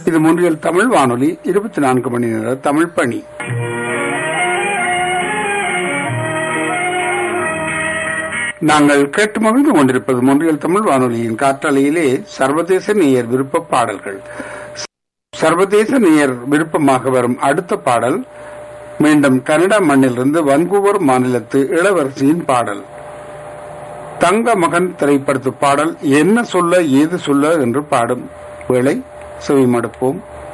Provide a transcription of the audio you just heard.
இது முன்றியல் தமிழ் வானொலி இருபத்தி நான்கு மணி நேர தமிழ் பணி நாங்கள் கேட்டு மகிழ்ந்து கொண்டிருப்பது முன்றியல் தமிழ் வானொலியின் காற்றலையிலே சர்வதேச நேயர் விருப்ப பாடல்கள் சர்வதேச நேயர் விருப்பமாக வரும் அடுத்த பாடல் மீண்டும் கனடா மண்ணிலிருந்து வன்கூவர் மாநிலத்து இளவரசியின் பாடல் தங்க மகன் திரைப்படத்து பாடல் என்ன சொல்ல ஏது சொல்ல என்று பாடும் வேளை செவிமடுப்போம்